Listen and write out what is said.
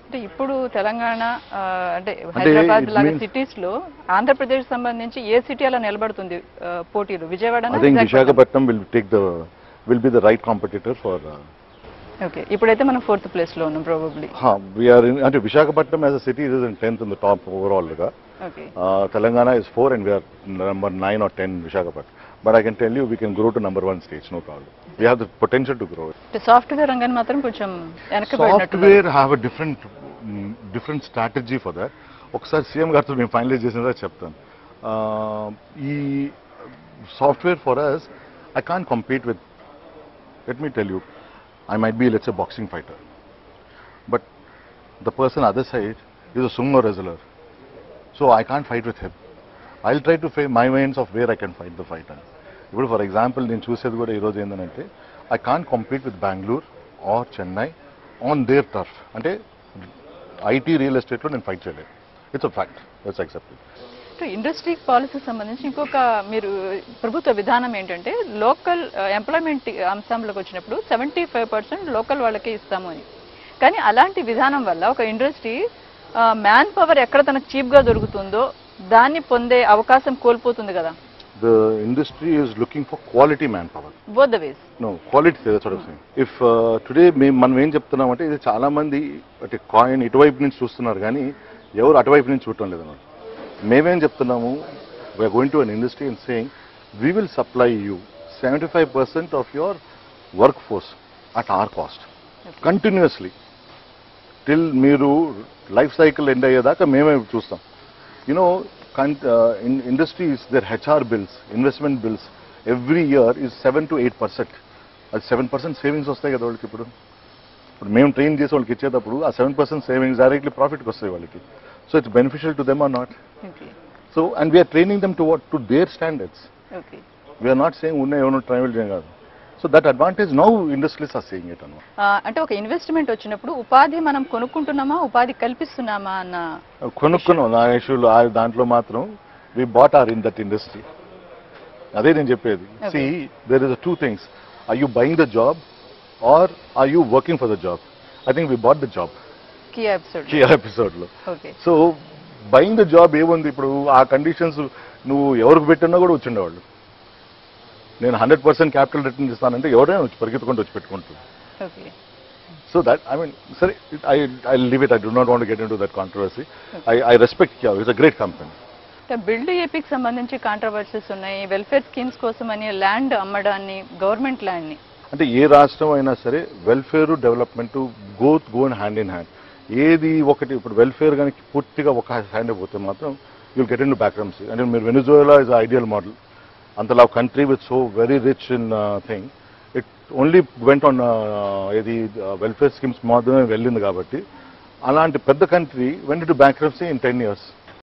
అంటే ఇప్పుడు తెలంగాణ ఆ, అంటే అంటే హైదరాబాద్ it లాగా means- సిటీస్ లో ఆంధ్రప్రదేశ్ సంబంధించి ఏ సిటీ అలా నిలబడుతుంది ఆ, పోటీలు Vijayawada I think Visakhapatnam will take the will be the right competitor for okay ఇప్పుడైతే మనం ఫోర్త్ ప్లేస్ లో ఉన్నాం ప్రాబబ్లీ వీఆర్ అంటే Visakhapatnam as a city is in tenth in the top overall గా okay Telangana is four and we are number nine or ten Visakhapatnam but I can tell you we can grow to number one stage no problem we have the potential to grow అంటే software రంగాన్ని మాత్రం కొంచెం వెనకబడినట్టు software have a different different strategy for that ఒకసారి CM గారితో మేము finalize చేసిన తర్వాత చెప్తాను Uh, ఈ software for us I can compete with let me tell you I might be let's a boxing fighter but the person other side is a sumo wrestler so I can't fight with him I will try to fay my minds off where I can fight the fight అని ఇప్పుడు for example నేను చూసేది కూడా ఈరోజు ఏంటంటే I can't compete with Bengaluru or Chennai on their turf అంటే IT real ఎస్టేట్లో నేను ఫైట్ చేయలేదు it's a fact it's accepted industry policy సంబంధించి ఇంకొక మీరు ప్రభుత్వ విధానం ఏంటంటే లోకల్ ఎంప్లాయ్మెంట్ అంశంలోకి వచ్చినప్పుడు సెవెంటీ ఫైవ్ పర్సెంట్ లోకల్ వాళ్ళకే ఇస్తాము అని కానీ అలాంటి విధానం వల్ల ఒక ఇండస్ట్రీ మ్యాన్ పవర్ ఎక్కడ తనకు చీప్గా దొరుకుతుందో దాన్ని పొందే అవకాశం కోల్పోతుంది కదా the industry is looking for quality manpower both the ways no quality if today మేము మనం ఏం చెప్తున్నామంటే ఇది చాలా మంది అంటే కాయిన్ ఇటువైపు నుంచి చూస్తున్నారు కానీ ఎవరు అటువైపు నుంచి చూడటం లేదన్నమాట మేమేం చెప్తున్నాము we're going to an industry and saying we will supply you seventy five percent of your workforce at our cost continuously till మీరు లైఫ్ సైకిల్ ఎండ్ అయ్యేదాకా మేమే చూస్తాం you know industries their HR bills investment bills every year is seven to eight percent అది seven percent savings వస్తాయి కదా వాళ్ళకి ఇప్పుడు ఇప్పుడు మేము ట్రైన్ చేసి వాళ్ళకి ఇచ్చేటప్పుడు ఆ సెవెన్ పర్సెంట్ సేవింగ్స్ డైరెక్ట్లీ ప్రాఫిట్కి వస్తాయి వాళ్ళకి so it's beneficial to them or not okay so and we're training them to what to their standards okay we're not saying ఉన్న ఎవరు ట్రావెల్ చేయం కాదు so that advantage now industries are saying it అనమాట అంటే ఒక investment వచ్చినప్పుడు ఉపాధి మనం కొనుక్కుంటున్నామా ఉపాధి కల్పిస్తున్నామా అన్న కొనుక్కున్నాం నా ఇష్యూలో ఆ దాంట్లో మాత్రం we bought or in that industry అదే నేను చెప్పేది Okay. See there is two things are you buying the job or are you working for the job I think we bought the job కీ ఎపిసోడ్ కీ ఎపిసోడ్లో okay so buying the job ఏముంది ఇప్పుడు ఆ conditions నువ్వు ఎవరికి పెట్టినా కూడా వచ్చిండేవాళ్ళు నేను హండ్రెడ్ పర్సెంట్ క్యాపిటల్ రిటర్న్ ఇస్తానంటే ఎవరైనా వచ్చి పరిగెత్తుకుంటూ వచ్చి పెట్టుకుంటుంది okay so that I mean సరే I I live it I do not want get into that controversy I I respect it's a great company build ఏపీకి సంబంధించి కాంట్రవర్సీస్ ఉన్నాయి వెల్ఫేర్ స్కీమ్స్ కోసం అని ల్యాండ్ అమ్మడాన్ని గవర్నమెంట్ ల్యాండ్ ని అంటే ఏ రాష్ట్రం అయినా సరే welfare development go go hand in hand ఏది ఒకటి ఇప్పుడు వెల్ఫేర్ కానీ పూర్తిగా ఒక హ్యాండ్ అయిపోతే మాత్రం you'll get into backgrounds అంటే మీరు వెనుజువేలా ఇస్ ఐడియల్ మోడల్ అంతలా country with so very rich in thing it only went on ఇది వెల్ఫేర్ స్కీమ్స్ మాత్రమే వెళ్ళింది కాబట్టి అలాంటి పెద్ద country went to bankruptcy in ten years